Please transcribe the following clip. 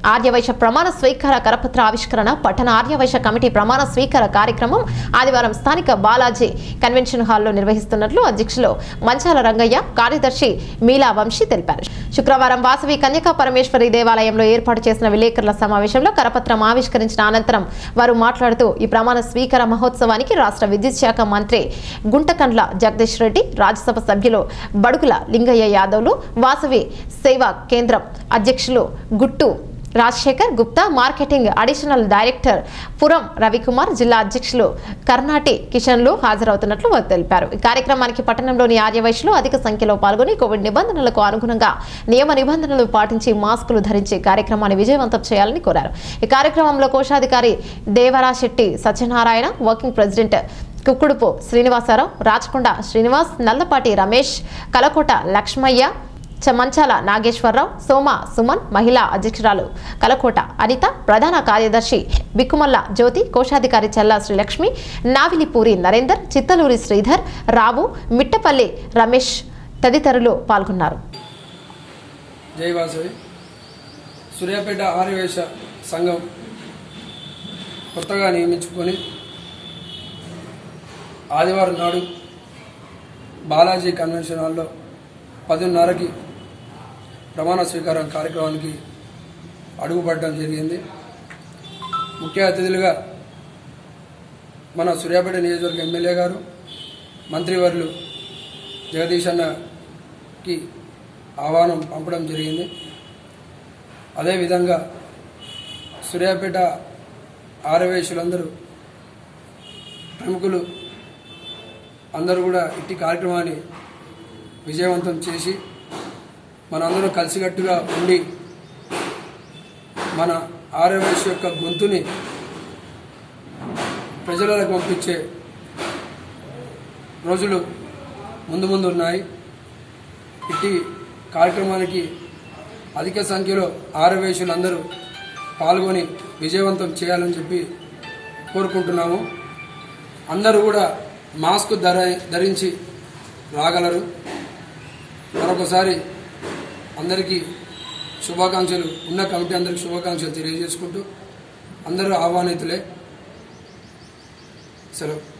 ఆర్యవైశ్య ప్రమాణ స్వీకార కరపత్ర ఆవిష్కరణ పట్టణ ఆర్యవైశ్య కమిటీ ప్రమాణ స్వీకార కార్యక్రమం ఆదివారం స్థానిక బాలాజీ కన్వెన్షన్ హాల్లో నిర్వహిస్తున్నట్లు అధ్యక్షులు మంచాల రంగయ్య కార్యదర్శి మీలా వంశీ తెలిపారు శుక్రవారం వాసవి కన్యకా పరమేశ్వరి దేవాలయంలో ఏర్పాటు చేసిన విలేకరుల సమావేశంలో కరపత్రం ఆవిష్కరించిన అనంతరం వారు మాట్లాడుతూ ఈ ప్రమాణ స్వీకార మహోత్సవానికి రాష్ట్ర విద్యుత్ శాఖ మంత్రి గుంటకండ్ల జగదీష్ రెడ్డి రాజ్యసభ సభ్యులు బడుగుల లింగయ్య యాదవ్లు వాసవి సేవా కేంద్రం అధ్యక్షులు Guttu Rajasekhar Gupta marketing additional director Puram Ravikumar జిల్లా అధ్యక్షులు కర్ణాటి కిషన్లు హాజరవుతున్నట్లు వారు తెలిపారు ఈ కార్యక్రమానికి పట్టణంలోని ఆర్యవైశ్యులు అధిక సంఖ్యలో పాల్గొని కోవిడ్ నిబంధనలకు అనుగుణంగా నియమ నిబంధనలు పాటించి మాస్కులు ధరించి కార్యక్రమాన్ని విజయవంతం చేయాలని కోరారు ఈ కార్యక్రమంలో కోశాధికారి దేవరా శెట్టి సత్యనారాయణ వర్కింగ్ ప్రెసిడెంట్ కుక్కుడుపు శ్రీనివాసరావు రాచకొండ శ్రీనివాస్ నల్లపాటి రమేష్ కలకోట లక్ష్మయ్య చమంచాల నాగేశ్వరరావు సోమ సుమన్ మహిళా అధ్యక్షురాలు కలకోట అనిత ప్రధాన కార్యదర్శి బిక్కుమల్ల జ్యోతి కోశాధికారి చల్లా శ్రీలక్ష్మి నావిలిపూరి నరేందర్ చిత్తలూరి శ్రీధర్ రావు మిట్టపల్లి రమేష్ తదితరులు పాల్గొన్నారు జై వాసవి సూర్యాపేట ఆర్యవేశ సంఘం కొత్తగా నియమించుకొని ఆదివారం నాడు బాలాజీ కన్వెన్షన్ హాల్లో పదిన్నరకి ప్రమాణ స్వీకారం కార్యక్రమానికి అడుగుపడడం జరిగింది ముఖ్య అతిథులుగా మన సూర్యాపేట నియోజకవర్గ ఎమ్మెల్యే గారు మంత్రివర్యులు జగదీష్ అన్నకి ఆహ్వానం పంపడం జరిగింది అదేవిధంగా సూర్యాపేట ఆరవేశులందరూ ప్రముఖులు అందరూ కూడా ఇట్టి కార్యక్రమాన్ని విజయవంతం చేసి మనందరం కలిసికట్టుగా ఉండి మన ఆర్యవేశ యొక్క గొంతుని ప్రజలకు పంపించే రోజులు ముందు ముందు ఉన్నాయి ఇట్టి కార్యక్రమానికి అధిక సంఖ్యలో ఆరవేశులందరూ పాల్గొని విజయవంతం చేయాలని చెప్పి కోరుకుంటున్నాము అందరూ కూడా మాస్క్ ధర ధరించి రాగలరు మరొకసారి అందరికీ శుభాకాంక్షలు ఉన్న కమిటీ అందరికీ శుభాకాంక్షలు తెలియజేసుకుంటూ అందరూ ఆహ్వానితులే సెలవు